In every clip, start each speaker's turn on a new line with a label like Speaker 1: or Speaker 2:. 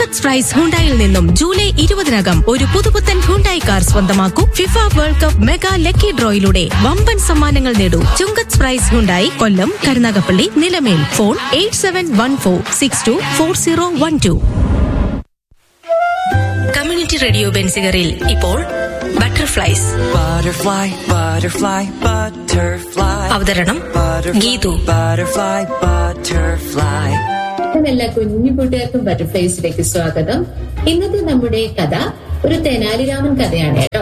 Speaker 1: ചുങ്കത്ത് price ഹുണ്ടായിൽ നിന്നും July ഇരുപതിനകം ഒരു പുതുപുത്തൻ ഹുണ്ടായി കാർ സ്വന്തമാക്കൂ FIFA world cup mega lucky ഡ്രോയിലൂടെ വമ്പൻ സമ്മാനങ്ങൾ നേടൂ Chungath prize Hyundai Kollam Karunagappally Nilamel phone eight seven one four six two four zero one two community radio ബെൻസിഗറിൽ ഇപ്പോൾ ബട്ടർഫ്ലൈസ്
Speaker 2: Butterfly, butterfly, butterfly.
Speaker 1: അവതരണം
Speaker 2: Butterfly,
Speaker 1: ഗീതു
Speaker 2: Butterfly, butterfly.
Speaker 3: എല്ലാ കുഞ്ഞു കൂട്ടുകാർക്കും ബട്ടർഫ്ലൈസിലേക്ക് സ്വാഗതം ഇന്നത്തെ നമ്മുടെ കഥ ഒരു തെനാലിരാമൻ കഥയാണ് കേട്ടോ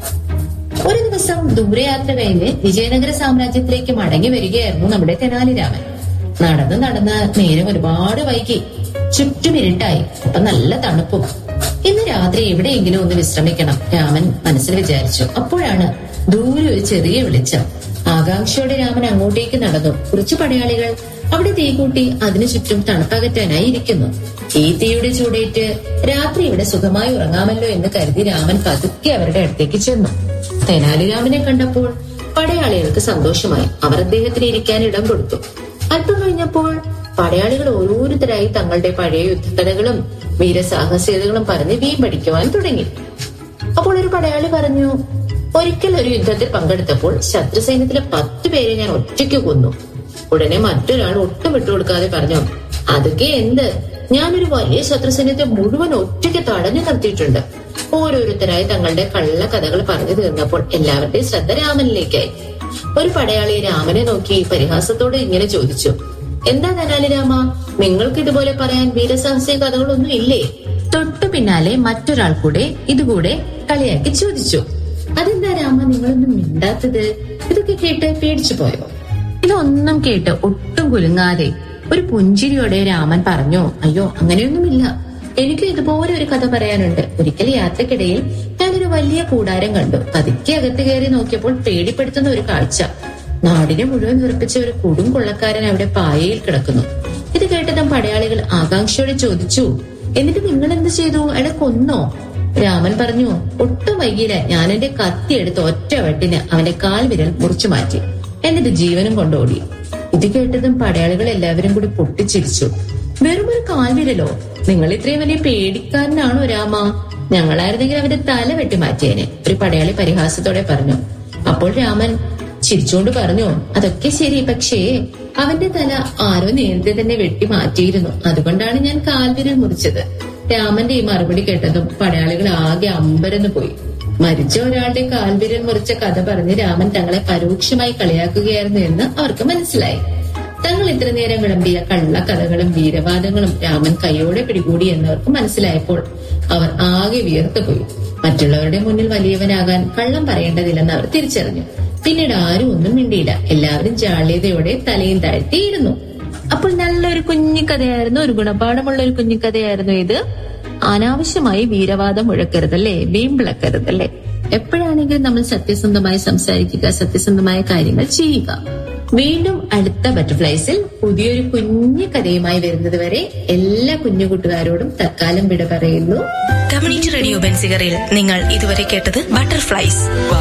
Speaker 3: ഒരു ദിവസം ദൂരയാത്ര കഴിഞ്ഞ് വിജയനഗര സാമ്രാജ്യത്തിലേക്ക് മടങ്ങി വരികയായിരുന്നു നമ്മുടെ തെനാലിരാമൻ നടന്ന് നടന്ന് നേരം ഒരുപാട് വൈകി ചുറ്റും ഇരുട്ടായി അപ്പൊ നല്ല തണുപ്പും ഇന്ന് രാത്രി എവിടെയെങ്കിലും ഒന്ന് വിശ്രമിക്കണം രാമൻ മനസ്സിൽ വിചാരിച്ചു അപ്പോഴാണ് ദൂരെ ഒരു ചെറിയ വെളിച്ചം ആകാംക്ഷയോടെ രാമൻ അങ്ങോട്ടേക്ക് നടന്നു കുറച്ച് പടയാളികൾ അവിടെ തീ കൂട്ടി അതിനു ചുറ്റും തണുപ്പകറ്റാനായി ഇരിക്കുന്നു ഈ തീയുടെ ചൂടേറ്റ് രാത്രി ഇവിടെ സുഖമായി ഉറങ്ങാമല്ലോ എന്ന് കരുതി രാമൻ പതുക്കെ അവരുടെ അടുത്തേക്ക് ചെന്നു തെനാലിരാമനെ കണ്ടപ്പോൾ പടയാളികൾക്ക് സന്തോഷമായി അവർ അദ്ദേഹത്തിന് ഇരിക്കാൻ ഇടം കൊടുത്തു അല്പം കഴിഞ്ഞപ്പോൾ പടയാളികൾ ഓരോരുത്തരായി തങ്ങളുടെ പഴയ യുദ്ധകഥകളും വീരസാഹസികതകളും പറഞ്ഞ് വീം പഠിക്കുവാൻ തുടങ്ങി അപ്പോൾ ഒരു പടയാളി പറഞ്ഞു ഒരിക്കൽ ഒരു യുദ്ധത്തിൽ പങ്കെടുത്തപ്പോൾ ശത്രു സൈന്യത്തിലെ പത്ത് പേരെ ഞാൻ ഒറ്റയ്ക്ക് കൊന്നു ഉടനെ മറ്റൊരാൾ ഒട്ടും വിട്ടുകൊടുക്കാതെ പറഞ്ഞു അതൊക്കെ എന്ത് ഞാനൊരു വലിയ ശത്രു സൈന്യത്തെ മുഴുവൻ ഒറ്റയ്ക്ക് തടഞ്ഞു നിർത്തിയിട്ടുണ്ട് ഓരോരുത്തരായി തങ്ങളുടെ കള്ള കഥകൾ പറഞ്ഞു തീർന്നപ്പോൾ എല്ലാവരുടെയും ശ്രദ്ധ രാമനിലേക്കായി ഒരു പടയാളി രാമനെ നോക്കി പരിഹാസത്തോടെ ഇങ്ങനെ ചോദിച്ചു എന്താ തെനാലി രാമ നിങ്ങൾക്ക് ഇതുപോലെ പറയാൻ വീരസാഹസിക കഥകളൊന്നും ഇല്ലേ തൊട്ടു പിന്നാലെ മറ്റൊരാൾ കൂടെ ഇതുകൂടെ കളിയാക്കി ചോദിച്ചു അതെന്താ രാമ നിങ്ങളൊന്നും മിണ്ടാത്തത് ഇതൊക്കെ കേട്ട് പേടിച്ചു പോയോ ഇതൊന്നും കേട്ട് ഒട്ടും കുലുങ്ങാതെ ഒരു പുഞ്ചിരിയോടെ രാമൻ പറഞ്ഞു അയ്യോ അങ്ങനെയൊന്നുമില്ല എനിക്ക് ഇതുപോലെ ഒരു കഥ പറയാനുണ്ട് ഒരിക്കൽ യാത്രക്കിടയിൽ ഞാനൊരു വലിയ കൂടാരം കണ്ടു പതുക്കെ അകത്ത് കയറി നോക്കിയപ്പോൾ പേടിപ്പെടുത്തുന്ന ഒരു കാഴ്ച നാടിനെ മുഴുവൻ വിറപ്പിച്ച ഒരു കൊടും കൊള്ളക്കാരൻ അവിടെ പായയിൽ കിടക്കുന്നു ഇത് കേട്ടതും പടയാളികൾ ആകാംക്ഷയോടെ ചോദിച്ചു എന്നിട്ട് നിങ്ങൾ എന്ത് ചെയ്തു അയാളെ കൊന്നോ രാമൻ പറഞ്ഞു ഒട്ടും വൈകിയില്ല ഞാൻ എന്റെ കത്തി എടുത്ത് ഒറ്റ വെട്ടിന് അവന്റെ കാൽ വിരൽ മുറിച്ചു മാറ്റി എന്നിട്ട് ജീവനും കൊണ്ടോടി ഇത് കേട്ടതും പടയാളികൾ എല്ലാവരും കൂടി പൊട്ടിച്ചിരിച്ചു വെറും ഒരു കാൽവിരലോ നിങ്ങൾ ഇത്രയും വലിയ പേടിക്കാരനാണോ രാമ ഞങ്ങളായിരുന്നെങ്കിൽ അവന്റെ തല വെട്ടി മാറ്റിയേനെ ഒരു പടയാളി പരിഹാസത്തോടെ പറഞ്ഞു അപ്പോൾ രാമൻ ചിരിച്ചുകൊണ്ട് പറഞ്ഞു അതൊക്കെ ശരി പക്ഷേ അവന്റെ തല ആരോ നേരത്തെ തന്നെ വെട്ടി മാറ്റിയിരുന്നു അതുകൊണ്ടാണ് ഞാൻ കാൽവിരൽ മുറിച്ചത് രാമന്റെ ഈ മറുപടി കേട്ടതും പടയാളികൾ ആകെ അമ്പരന്ന് പോയി മരിച്ച ഒരാളുടെ കാൽവിരൽ മുറിച്ച കഥ പറഞ്ഞ് രാമൻ തങ്ങളെ പരോക്ഷമായി കളിയാക്കുകയായിരുന്നു എന്ന് അവർക്ക് മനസ്സിലായി തങ്ങൾ ഇത്ര നേരം വിളമ്പിയ കള്ളക്കഥകളും വീരവാദങ്ങളും രാമൻ കൈയോടെ പിടികൂടി എന്നവർക്ക് മനസ്സിലായപ്പോൾ അവർ ആകെ വിയർത്തുപോയി മറ്റുള്ളവരുടെ മുന്നിൽ വലിയവനാകാൻ കള്ളം പറയേണ്ടതില്ലെന്ന് അവർ തിരിച്ചറിഞ്ഞു പിന്നീട് ആരും ഒന്നും മിണ്ടിയില്ല എല്ലാവരും ജാള്യതയോടെ തലയും താഴ്ത്തിയിരുന്നു അപ്പോൾ നല്ലൊരു കുഞ്ഞു കഥയായിരുന്നു ഒരു ഗുണപാഠമുള്ള ഒരു കുഞ്ഞു കഥയായിരുന്നു ഇത് അനാവശ്യമായി വീരവാദം മുഴക്കരുതല്ലേ വീമ്പിളക്കരുതല്ലേ എപ്പോഴാണെങ്കിലും നമ്മൾ സത്യസന്ധമായി സംസാരിക്കുക സത്യസന്ധമായ കാര്യങ്ങൾ ചെയ്യുക വീണ്ടും അടുത്ത ബട്ടർഫ്ലൈസിൽ പുതിയൊരു കുഞ്ഞു കഥയുമായി വരുന്നത് വരെ എല്ലാ കുഞ്ഞു കൂട്ടുകാരോടും തൽക്കാലം വിട പറയുന്നു
Speaker 1: കമ്മ്യൂണിറ്റി റേഡിയോ ബെൻസിഗറിൽ നിങ്ങൾ ഇതുവരെ കേട്ടത് ബട്ടർഫ്ലൈസ്